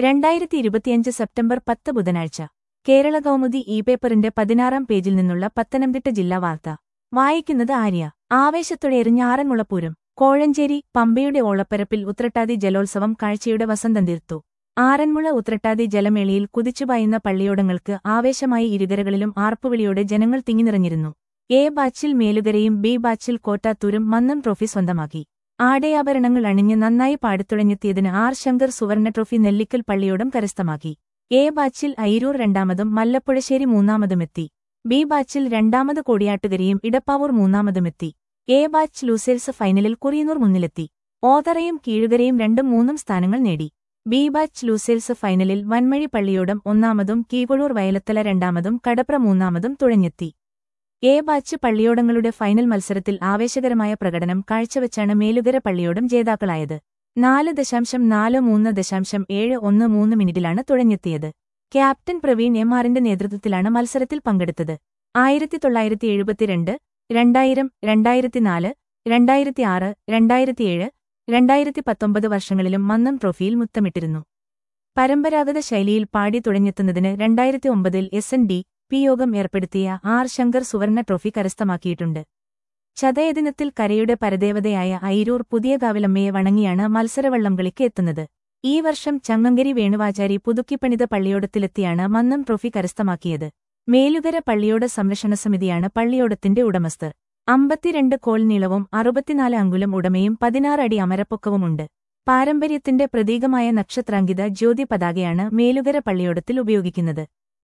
രണ്ടായിരത്തി ഇരുപത്തിയഞ്ച് സെപ്റ്റംബർ പത്ത് ബുധനാഴ്ച കേരള കൗമുദി ഇ പേപ്പറിന്റെ പതിനാറാം പേജിൽ നിന്നുള്ള പത്തനംതിട്ട ജില്ലാ വാർത്ത വായിക്കുന്നത് ആര്യ ആവേശത്തോടെ എറിഞ്ഞാറന്മുളപ്പൂരം കോഴഞ്ചേരി പമ്പയുടെ ഓളപ്പരപ്പിൽ ഉത്രട്ടാതി ജലോത്സവം കാഴ്ചയുടെ വസന്തം തീർത്തു ആറന്മുള ഉത്രട്ടാതി ജലമേളയിൽ കുതിച്ചുപായുന്ന പള്ളിയോടങ്ങൾക്ക് ആവേശമായി ഇരുകരകളിലും ആർപ്പുവിളിയോടെ ജനങ്ങൾ തിങ്ങിനിറഞ്ഞിരുന്നു എ ബാച്ചിൽ മേലുകരയും ബി ബാച്ചിൽ കോട്ടാത്തൂരും മന്നം ട്രോഫി സ്വന്തമാക്കി ആടയാഭരണങ്ങൾ അണിഞ്ഞ് നന്നായി പാടിത്തുഴഞ്ഞെത്തിയതിന് ആർ ശങ്കർ സുവർണ ട്രോഫി നെല്ലിക്കൽ പള്ളിയോടം കരസ്ഥമാക്കി എ ബാച്ചിൽ ഐരൂർ രണ്ടാമതും മല്ലപ്പുഴശ്ശേരി മൂന്നാമതുമെത്തി ബി ബാച്ചിൽ രണ്ടാമത് കോടിയാട്ടുകരയും ഇടപ്പാവൂർ മൂന്നാമതുമെത്തി എ ബാച്ച് ലൂസേൽസ് ഫൈനലിൽ കുറിയന്നൂർ മുന്നിലെത്തി ഓതറയും കീഴുകരയും രണ്ടും മൂന്നും സ്ഥാനങ്ങൾ നേടി ബി ബാച്ച് ലൂസേൽസ് ഫൈനലിൽ വൻമഴി പള്ളിയോടം ഒന്നാമതും കീകൊഴൂർ വയലത്തല രണ്ടാമതും കടപ്ര മൂന്നാമതും തുഴഞ്ഞെത്തി എ ബാച്ച് പള്ളിയോടങ്ങളുടെ ഫൈനൽ മത്സരത്തിൽ ആവേശകരമായ പ്രകടനം കാഴ്ചവെച്ചാണ് മേലുകര പള്ളിയോടം ജേതാക്കളായത് നാല് ദശാംശം നാല് മൂന്ന് ദശാംശം ഏഴ് ഒന്ന് മൂന്ന് മിനിറ്റിലാണ് തുഴഞ്ഞെത്തിയത് ക്യാപ്റ്റൻ പ്രവീൺ എം ആറിന്റെ നേതൃത്വത്തിലാണ് മത്സരത്തിൽ പങ്കെടുത്തത് ആയിരത്തി തൊള്ളായിരത്തി എഴുപത്തിരണ്ട് രണ്ടായിരം രണ്ടായിരത്തിനാല് രണ്ടായിരത്തിയാറ് രണ്ടായിരത്തിയേഴ് രണ്ടായിരത്തി പത്തൊമ്പത് വർഷങ്ങളിലും മന്നം ട്രോഫിയിൽ മുത്തമിട്ടിരുന്നു പരമ്പരാഗത ശൈലിയിൽ പാടി തുഴഞ്ഞെത്തുന്നതിന് രണ്ടായിരത്തി ഒമ്പതിൽ എസ് എൻ ഡി പി യോഗം ഏർപ്പെടുത്തിയ ആർ ശങ്കർ സുവർണ ട്രോഫി കരസ്ഥമാക്കിയിട്ടുണ്ട് ചതയദിനത്തിൽ കരയുടെ പരദേവതയായ ഐരൂർ പുതിയകാവിലമ്മയെ വണങ്ങിയാണ് മത്സരവള്ളംകളിക്ക് എത്തുന്നത് ഈ വർഷം ചങ്ങങ്കരി വേണുവാചാരി പുതുക്കിപ്പണിത പള്ളിയോടത്തിലെത്തിയാണ് മന്നം ട്രോഫി കരസ്ഥമാക്കിയത് മേലുകര പള്ളിയോട സംരക്ഷണ സമിതിയാണ് പള്ളിയോടത്തിന്റെ ഉടമസ്ഥർ അമ്പത്തിരണ്ട് കോൾ നീളവും അറുപത്തിനാല് അങ്കുലം ഉടമയും പതിനാറ് അടി അമരപ്പൊക്കവുമുണ്ട് പാരമ്പര്യത്തിന്റെ പ്രതീകമായ നക്ഷത്രാങ്കിത ജ്യോതി പതാകയാണ് മേലുകര പള്ളിയോടത്തിൽ ഉപയോഗിക്കുന്നത്